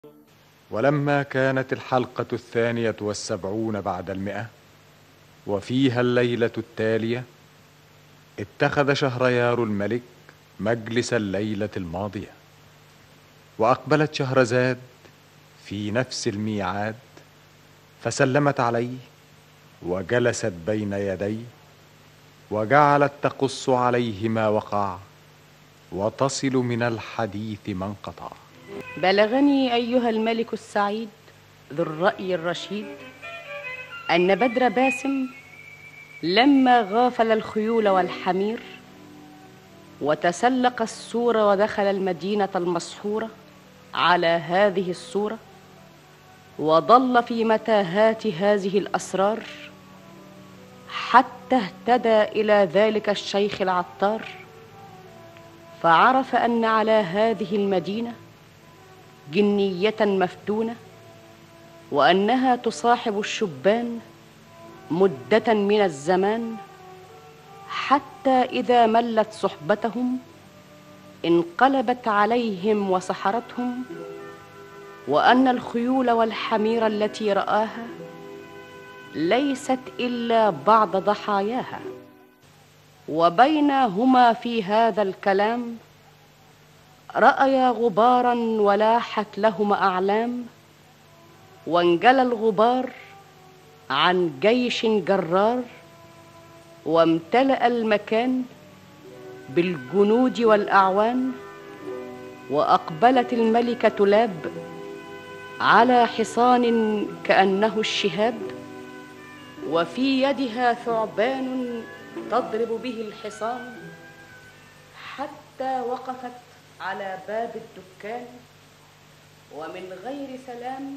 ولما كانت الحلقة الثانية والسبعون بعد المئة وفيها الليلة التالية اتخذ شهريار الملك مجلس الليلة الماضية وأقبلت شهرزاد في نفس الميعاد فسلمت عليه وجلست بين يديه وجعلت تقص عليه ما وقع وتصل من الحديث ما انقطع بلغني ايها الملك السعيد ذو الراي الرشيد ان بدر باسم لما غافل الخيول والحمير وتسلق السور ودخل المدينه المسحوره على هذه الصوره وضل في متاهات هذه الاسرار حتى اهتدى الى ذلك الشيخ العطار فعرف ان على هذه المدينه جنيه مفتونه وانها تصاحب الشبان مده من الزمان حتى اذا ملت صحبتهم انقلبت عليهم وسحرتهم وان الخيول والحمير التي راها ليست الا بعض ضحاياها وبينهما في هذا الكلام رايا غبارا ولاحت لهما اعلام وانجلى الغبار عن جيش جرار وامتلا المكان بالجنود والاعوان واقبلت الملكه تلاب على حصان كانه الشهاب وفي يدها ثعبان تضرب به الحصان حتى وقفت على باب الدكان ومن غير سلام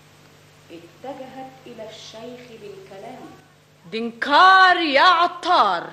اتجهت الى الشيخ بالكلام دنكار يا عطار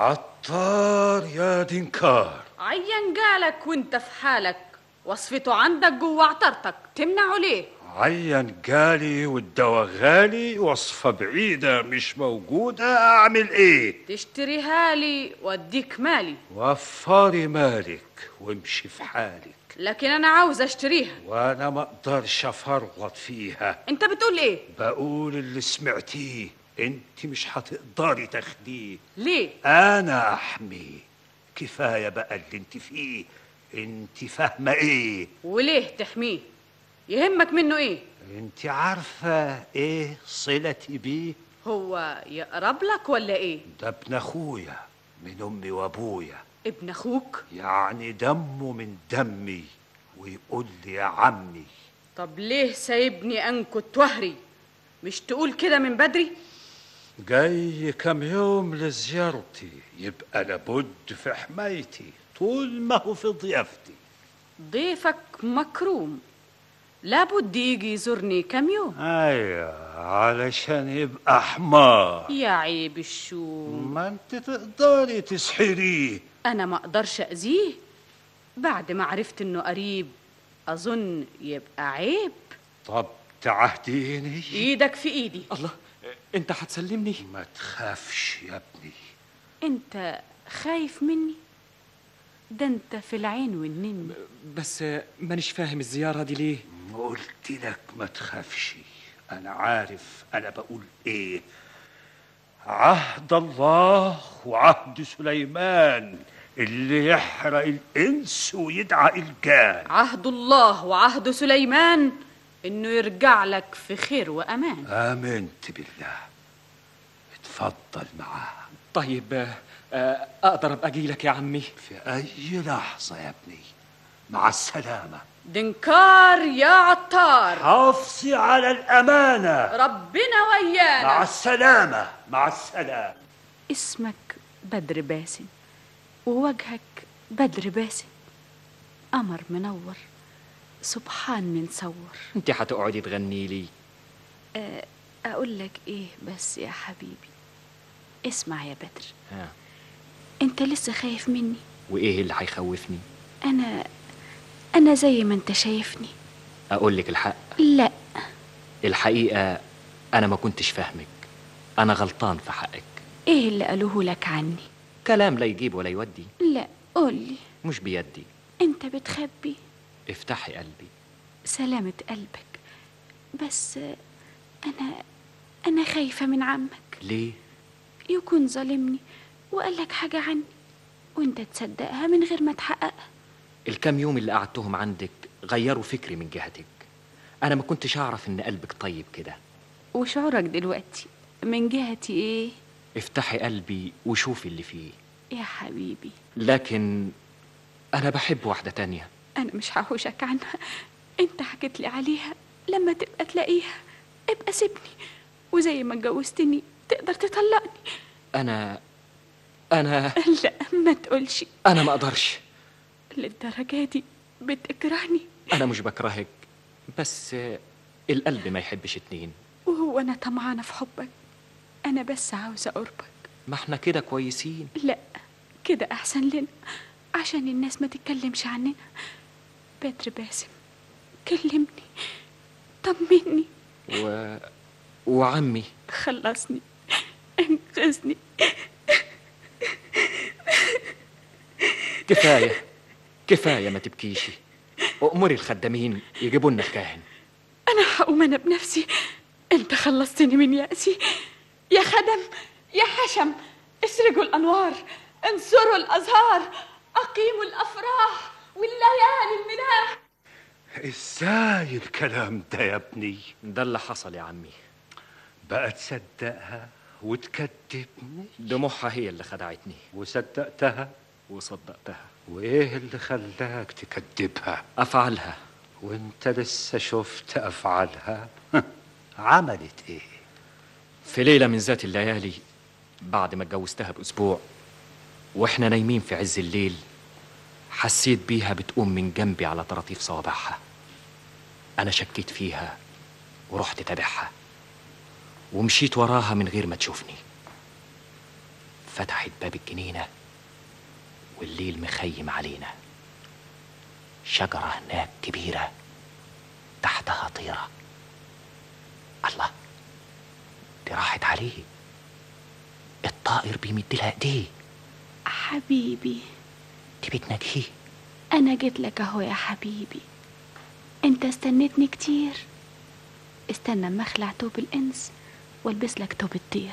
عطار يا دنكار عين جالك وانت في حالك وصفته عندك جوه عطرتك تمنعه ليه عين جالي والدواء غالي وصفة بعيدة مش موجودة أعمل إيه تشتريها لي واديك مالي وفري مالك وامشي في حالك لكن انا عاوز اشتريها وأنا ما أقدرش أفرط فيها انت بتقول ايه بقول اللي سمعتيه انت مش هتقدري تاخديه ليه أنا أحمي كفاية بقى اللي انت فيه انت فاهمة إيه وليه تحميه يهمك منه ايه انت عارفة إيه صلتي بيه هو يقرب لك ولا ايه ده ابن أخويا من أمي وأبويا ابن اخوك يعني دمه من دمي ويقول لي يا عمي طب ليه سايبني انكت وهري مش تقول كده من بدري جاي كم يوم لزيارتي يبقى لابد في حمايتي طول ما هو في ضيافتي ضيفك مكروم لابد يجي يزورني كم يوم ايوه علشان يبقى حمار يا عيب الشوم ما انت تقدري تسحريه انا ما اقدرش اذيه بعد ما عرفت انه قريب اظن يبقى عيب طب تعهديني ايدك في ايدي الله انت هتسلمني ما تخافش يا ابني انت خايف مني ده انت في العين والنن بس مانيش فاهم الزيارة دي ليه قلت لك ما تخافش انا عارف انا بقول ايه عهد الله وعهد سليمان اللي يحرق الانس ويدعى الجان عهد الله وعهد سليمان انه يرجع لك في خير وامان امنت بالله اتفضل معاه طيب آه، اقدر ابقى اجي لك يا عمي في اي لحظه يا ابني مع السلامه دنكار يا عطار حافظي على الامانه ربنا مع ويانا السلامه مع السلامه اسمك بدر باسم ووجهك بدر باسم قمر منور سبحان من صور انت هتقعدي تغني لي اقول لك ايه بس يا حبيبي اسمع يا بدر ها. انت لسه خايف مني وايه اللي هيخوفني انا انا زي ما انت شايفني اقول لك الحق لا الحقيقة انا ما كنتش فاهمك انا غلطان في حقك ايه اللي قالوه لك عني كلام لا يجيب ولا يودي لا قولي مش بيدي انت بتخبي افتحي قلبي سلامة قلبك بس أنا أنا خايفة من عمك ليه يكون ظالمني وقال لك حاجة عني وانت تصدقها من غير ما تحققها الكام يوم اللي قعدتهم عندك غيروا فكري من جهتك انا ما كنتش اعرف ان قلبك طيب كده وشعورك دلوقتي من جهتي ايه افتحي قلبي وشوفي اللي فيه يا حبيبي لكن انا بحب واحده تانية أنا مش هحوشك عنها أنت حكيت لي عليها لما تبقى تلاقيها ابقى سيبني وزي ما اتجوزتني تقدر تطلقني انا انا لا ما تقولش انا ما اقدرش للدرجة دي بتكرهني انا مش بكرهك بس القلب ما يحبش اتنين وهو أنا طمعانة في حبك أنا بس عاوزة قربك ما احنا كده كويسين لا كده أحسن لنا عشان الناس ما تتكلمش عننا بدر باسم كلمني طمني و... وعمي خلصني انقذني كفايه كفايه ما تبكيشي وامري الخدامين يجيبوا لنا الكاهن انا هقوم انا بنفسي انت خلصتني من يأسي يا خدم يا حشم اسرجوا الانوار انصروا الازهار اقيموا الافراح والليالي الملاح ازاي الكلام ده يا ابني ده اللي حصل يا عمي بقى تصدقها وتكذبني دموعها هي اللي خدعتني وصدقتها وصدقتها وايه اللي خلاك تكذبها افعلها وانت لسه شفت افعالها عملت ايه في ليله من ذات الليالي بعد ما اتجوزتها باسبوع واحنا نايمين في عز الليل حسيت بيها بتقوم من جنبي على طراطيف صوابعها انا شكيت فيها ورحت تابعها ومشيت وراها من غير ما تشوفني فتحت باب الجنينه والليل مخيم علينا شجره هناك كبيره تحتها طيره الله دي راحت عليه الطائر بيمد لها ايديه حبيبي دي بتناجيه انا جيت لك اهو يا حبيبي انت استنيتني كتير استنى اما اخلع توب الانس والبس لك توب الطير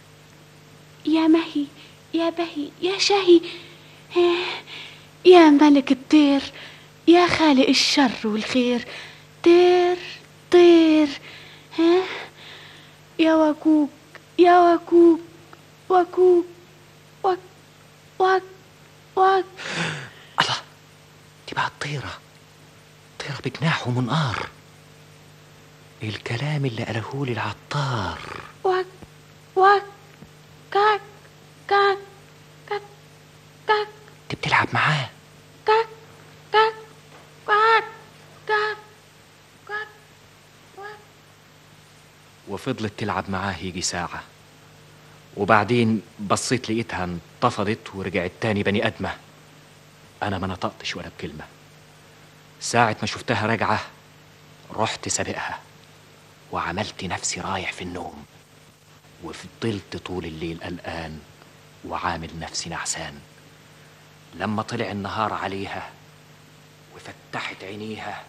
يا مهي يا بهي يا شهي آه، يا ملك الطير يا خالق الشر والخير طير طير ها يا وكوك يا وكوك وكوك وك وك وك الله دي بقى طيرة طيرة بجناح ومنقار الكلام اللي قاله لي العطار وك وك كاك كاك كاك كاك دي بتلعب معاه كاك كاك كاك كاك كاك كاك وفضلت تلعب معاه يجي ساعة وبعدين بصيت لقيتها انتفضت ورجعت تاني بني أدمة أنا ما نطقتش ولا بكلمة ساعة ما شفتها راجعة رحت سابقها وعملت نفسي رايح في النوم وفضلت طول الليل قلقان وعامل نفسي نعسان لما طلع النهار عليها وفتحت عينيها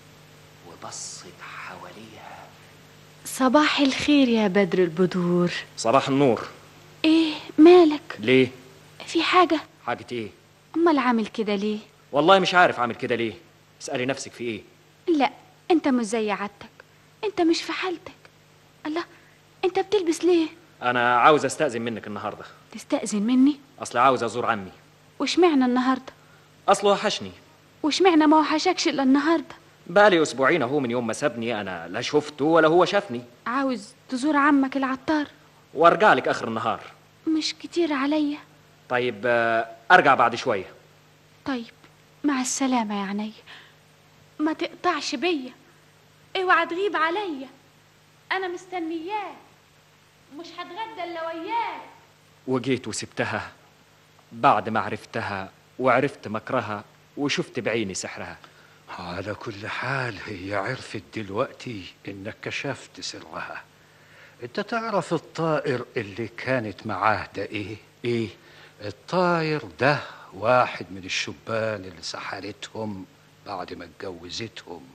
وبصت حواليها صباح الخير يا بدر البدور صباح النور ايه مالك ليه في حاجة حاجة ايه امال عامل كده ليه والله مش عارف اعمل كده ليه اسألي نفسك في ايه لا انت مش زي عادتك انت مش في حالتك الله انت بتلبس ليه انا عاوز استأذن منك النهاردة تستأذن مني اصل عاوز ازور عمي واشمعنى النهارده اصله وحشني واشمعنى ما وحشكش الا النهارده بقالي اسبوعين اهو من يوم ما سابني انا لا شفته ولا هو شافني عاوز تزور عمك العطار وارجع لك اخر النهار مش كتير عليا طيب آه، ارجع بعد شوية طيب مع السلامة يا عيني ما تقطعش بيا اوعى تغيب عليا انا مستنياك مش هتغدى الا وياك وجيت وسبتها بعد ما عرفتها وعرفت مكرها وشفت بعيني سحرها على كل حال هي عرفت دلوقتي انك كشفت سرها انت تعرف الطائر اللي كانت معاه ده ايه ايه الطاير ده واحد من الشبان اللي سحرتهم بعد ما اتجوزتهم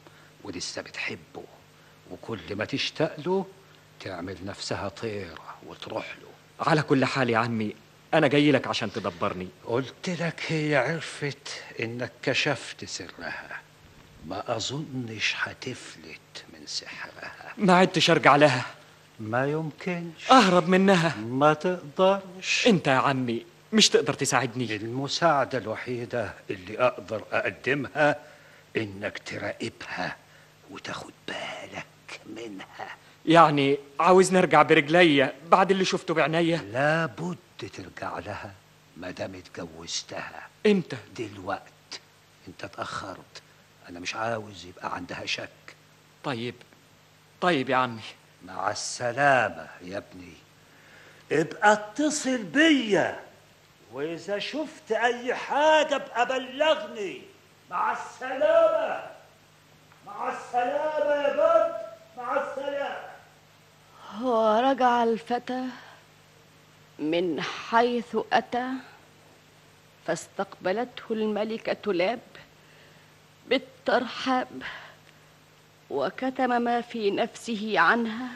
ولسه بتحبه وكل ما تشتاق له تعمل نفسها طيرة وتروح له على كل حال يا عمي أنا جاي لك عشان تدبرني قلت لك هي عرفت انك كشفت سرها ما اظنش هتفلت من سحرها ما عدتش أرجع لها ما يمكنش أهرب منها ما تقدرش أنت يا عمي مش تقدر تساعدني المساعدة الوحيدة اللي أقدر أقدمها إنك تراقبها وتاخد بالك منها يعني عاوز نرجع برجليا بعد اللي شفته بعينيا لابد ترجع لها ما دام اتجوزتها امتى دلوقت انت اتأخرت أنا مش عاوز يبقى عندها شك طيب طيب يا عمي مع السلامة يا ابني ابقى اتصل بيا وإذا شفت أي حاجة ابقى بلغني مع السلامة مع السلامة يا بنت مع السلامة ورجع الفتى من حيث أتى فاستقبلته الملكة لاب بالترحاب وكتم ما في نفسه عنها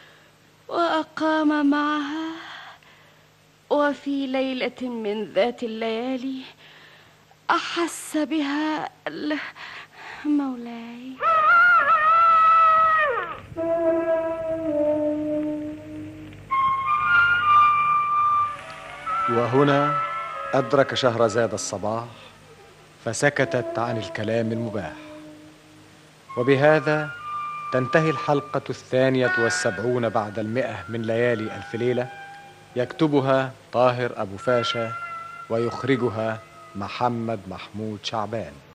وأقام معها وفي ليلة من ذات الليالي أحس بها ال- مولاي وهنا أدرك شهرزاد الصباح فسكتت عن الكلام المباح وبهذا تنتهي الحلقة الثانية والسبعون بعد المئة من ليالي ألف ليلة يكتبها طاهر أبو فاشا ويخرجها محمد محمود شعبان